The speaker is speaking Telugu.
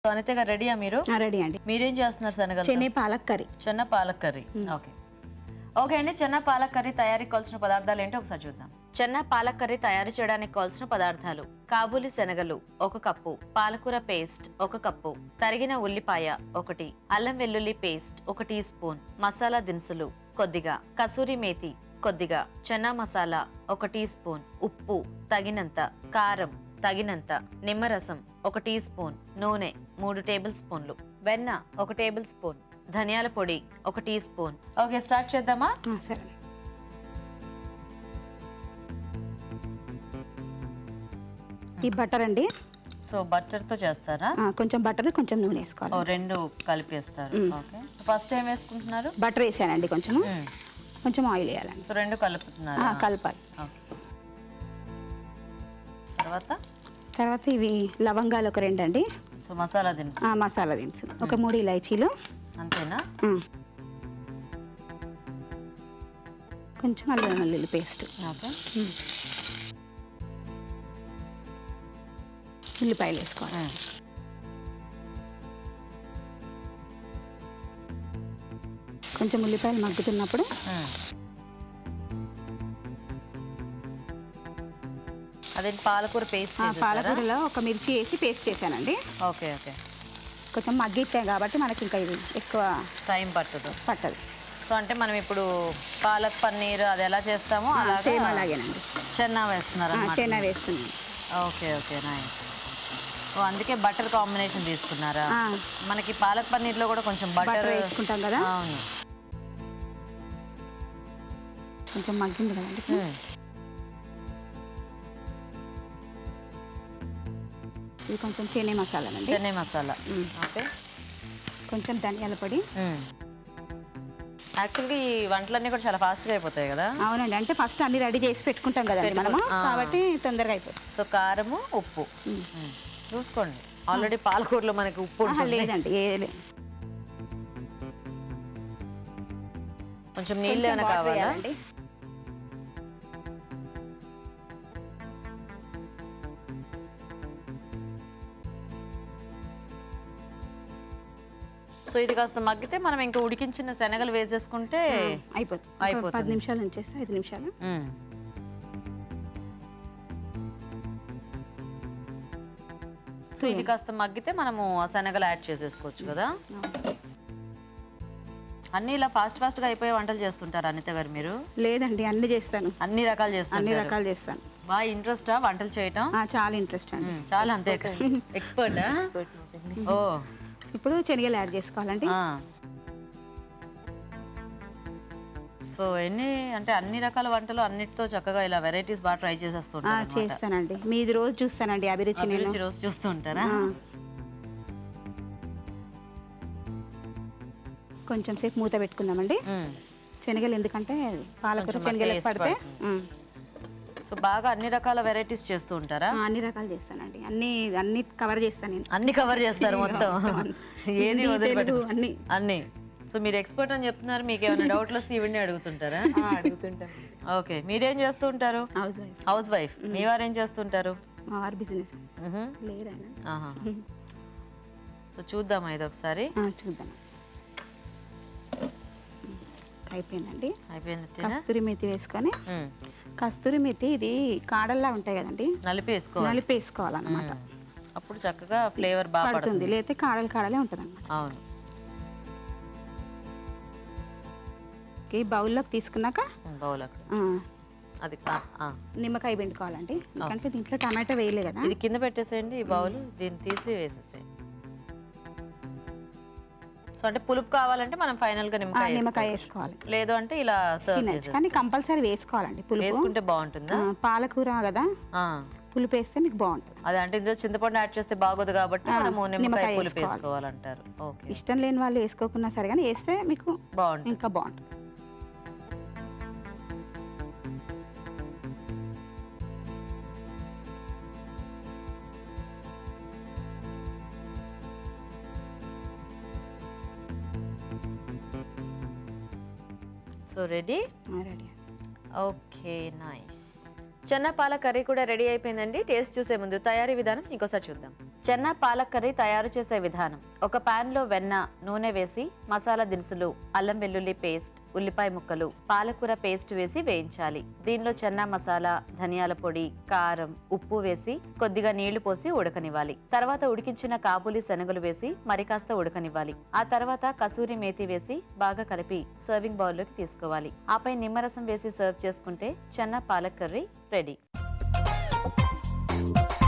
సో అనిత గారు రెడీయా మీరు రెడీ అండి మీరేం చేస్తున్నారు శనగలు chana palak curry chana palak curry okay okay అండి చెన్న పాలక్ కర్రీ తయారీకి కావాల్సిన పదార్థాలు ఏంటో ఒకసారి చూద్దాం చెన్న పాలక్ కర్రీ తయారు చేయడానికి కావాల్సిన పదార్థాలు కాబూలి శనగలు ఒక కప్పు పాలకూర పేస్ట్ ఒక కప్పు తరిగిన ఉల్లిపాయ ఒకటి అల్లం వెల్లుల్లి పేస్ట్ ఒక టీ స్పూన్ మసాలా దినుసులు కొద్దిగా కసూరి మేతి కొద్దిగా చెన్నా మసాలా ఒక టీ స్పూన్ ఉప్పు తగినంత కారం తగినంత నిమ్మరసం ఒక టీ స్పూన్ నూనె మూడు టేబుల్ స్పూన్లు వెన్న ఒక టేబుల్ స్పూన్ ధనియాల పొడి ఒక టీ స్పూన్ ఓకే స్టార్ట్ చేద్దామా ఆ, సరే ఈ బటర్ అండి సో బటర్ తో చేస్తారా ఆ, కొంచెం బటర్ కొంచెం నూనె ఓ వేసుకోవాలి రెండు కలిపేస్తారు ఓకే ఫస్ట్ ఏం వేసుకుంటున్నారు బటర్ వేసానండి కొంచెం మ్మ్. కొంచెం ఆయిల్ వేయాలండి సో రెండు కలుపుతున్నారు ఆ, కలపాలి ఓకే. తర్వాత తర్వాత ఇవి లవంగాలు ఒక రెండు అండి సో మసాలా దినుసు ఆ, మసాలా దినుసు ఒక మూడు ఇలాచీలు అంతేనా ఆ. కొంచెం అల్లం వెల్లుల్లి పేస్ట్ ఓకే ఉల్లిపాయలు వేసుకోవాలి మ్మ్. కొంచెం ఉల్లిపాయలు మగ్గుతున్నప్పుడు మ్మ్. అదే పాలకూర పేస్ట్ ఆ, పాలకూరలో ఒక మిర్చి వేసి పేస్ట్ చేశానండి ఓకే ఓకే కొంచెం మగ్గిచ్చాం కాబట్టి మనకి ఇంకా ఇది ఎక్కువ టైం పట్టదు పట్టదు సో అంటే మనం ఇప్పుడు పాలక్ పన్నీర్ అది ఎలా చేస్తామో అలాగే సేమ్ అలాగేనండి చెన్నా వేస్తున్నారు ఆ, చెనా వేస్తున్నాను ఓకే ఓకే నైస్ ఓ అందుకే బటర్ కాంబినేషన్ తీసుకున్నారా ఆ. మనకి పాలక్ పన్నీర్లో కూడా కొంచెం బటర్ బటర్ వేసుకుంటాం కదా అవును కొంచెం మగ్గింది కదండి మ్మ్. ఇది కొంచెం చెన్నై మసాలానండి చెన్నై మసాలా మ్మ్. ఓకే కొంచెం ధనియాల పొడి యాక్చువల్గా ఈ వంటలన్నీ కూడా చాలా ఫాస్ట్గా అయిపోతాయి కదా అవునండి అంటే ఫస్ట్ అన్ని రెడీ చేసి పెట్టుకుంటాం కదండి మనము ఆ. కాబట్టి తొందరగా అయిపోతుంది సో కారము ఉప్పు మ్మ్. మ్మ్. చూసుకోండి ఆల్రెడీ పాలకూరలో మనకి ఉప్పు ఆహా, ఉంటుంది లేదండి ఏ లే- కొంచెం నీళ్ళు కొంచెం ఏమైనా వాటర్ కావాలా వేయాలండి. సో ఇది కాస్త మగ్గితే మనం ఇంకా ఉడికించిన శనగలు వేసేసుకుంటే అయిపోతుంది ఒక అయిపోతుంది. పది నిమిషాలు ఉంచేస్తే ఐదు నిమిషాలు మ్మ్. సో ఇది కాస్త మగ్గితే మనము ఆ శనగలు యాడ్ చేసేసుకోవచ్చు కదా అన్ని ఇలా ఫాస్ట్ ఫాస్ట్ గా అయిపోయే వంటలు చేస్తుంటారు అనిత గారు మీరు లేదండి అన్ని చేస్తాను అన్ని రకాలు అన్ని చేస్తుంటారు రకాలు చేస్తాను బాగా ఇంట్రెస్టా వంటలు చేయటం ఆ, చాలా ఇంట్రెస్ట్ అండి మ్మ్. చాలా అంతే ఎక్స్పర్టా ఓ ఇప్పుడు శనగలు యాడ్ చేసుకోవాలండి ఆ. సో ఎన్ని అంటే అన్ని రకాల వంటలు అన్నిటితో చక్కగా ఇలా వెరైటీస్ బాగా ట్రై ఆ, చేసేస్తుంటారు చేస్తానండి మీది రోజు చూస్తానండి అభిరుచి నేను అభిరుచి రోజు చూస్తూ ఉంటారా ఆ. కొంచెం సేపు మూత పెట్టుకుందామండి మ్మ్. శనగలు ఎందుకంటే పాలకూర కొంచెం శనగలు taste పడితే పడుతుంది. ఉమ్. సో బాగా అన్ని రకాల వెరైటీస్ చేస్తూ ఉంటారా ఆ, అన్ని రకాలు చేస్తానండి అన్ని అన్ని కవర్ చేస్తాను నేను అన్ని కవర్ చేస్తారు మొత్తం ఏది హిందీ, వదిలిపెట్టు తెలుగు అన్ని అన్ని సో మీరు ఎక్స్పర్ట్ అని చెప్తున్నారు మీకు ఏమైనా డౌట్లు వస్తే ఇవన్నీ అడుగుతుంటారా అడుగుతుంటాను ఓకే మీరేం చేస్తూ ఉంటారు హౌస్ వైఫ్ హౌస్ వైఫ్ మీ వారు ఏం చేస్తుంటారు మా వారి బిజినెస్ మ్హూ. లేరాయన ఆహా. సో చూద్దామా ఇది ఒకసారి ఆ, చూద్దాం అయిపోయిందండి అయిపోయింది కస్తూరి మెతి వేసుకొని కస్తూరి మెతి ఇది కాడల్లా ఉంటాయి కదండి నలిపి వేసుకోవాలి నలిపి వేసుకోవాలన్నమాట మ్మ్. అప్పుడు చక్కగా ఫ్లేవర్ బాగా పడుతుంది పడుతుంది లేకపోతే కాడలు కాడలే ఉంటుంది అనమాట అవును ఈ బౌల్లోకి తీసుకున్నాక బౌల్ అక్కడ ఆ, అది కా- ఆ. నిమ్మకాయ పిండుకోవాలండి ఎందుకంటే దీంట్లో టమాటో వేయలే కదా ఇది కింద పెట్టేసేయండి ఈ బౌల్ దీన్ని తీసి వేసేసేయండి సో అంటే పులుపు కావాలంటే మనం ఫైనల్ గా ఆ, నిమ్మకాయ నిమ్మకాయ వేసుకోవచ్చు. వేసుకోవాలి లేదు అంటే ఇలా సర్వ్ తినచ్చు చేసేసి కానీ కంపల్సరీ వేసుకోవాలండి పులుపు వేసుకుంటే బాగుంటుందా ఆ, పాలకూర కదా ఆ. పులుపు వేస్తే మీకు బాగుంటుంది అదే అంటే ఇందులో చింతపండు యాడ్ చేస్తే బాగోదు కాబట్టి ఆ, మనము నిమ్మకాయ నిమ్మకాయ పులుపు వేసుకోవాలి. వేసుకోవాలంటారు ఓకే ఇష్టం లేని వాళ్ళు వేసుకోకున్నా సరే కానీ వేస్తే మీకు బాగుంటుంది ఇంకా బాగుంటుంది so ready ready okay nice chana పాల కర్రీ కూడా రెడీ అయిపోయిందండి టేస్ట్ చూసే ముందు తయారీ విధానం ఇంకోసారి చూద్దాం చెన్న పాలక్ కర్రీ తయారు చేసే విధానం ఒక పాన్ లో వెన్న నూనె వేసి మసాలా దినుసులు అల్లం వెల్లుల్లి పేస్ట్ ఉల్లిపాయ ముక్కలు పాలకూర పేస్ట్ వేసి వేయించాలి దీనిలో చెన్న మసాలా ధనియాల పొడి కారం ఉప్పు వేసి కొద్దిగా నీళ్లు పోసి ఉడకనివ్వాలి తర్వాత ఉడికించిన కాబూలి శనగలు వేసి మరి కాస్త ఉడకనివ్వాలి ఆ తర్వాత కసూరి మేతి వేసి బాగా కలిపి సర్వింగ్ బౌల్లోకి తీసుకోవాలి ఆపై నిమ్మరసం వేసి సర్వ్ చేసుకుంటే చెన్న పాలక్ కర్రీ రెడీ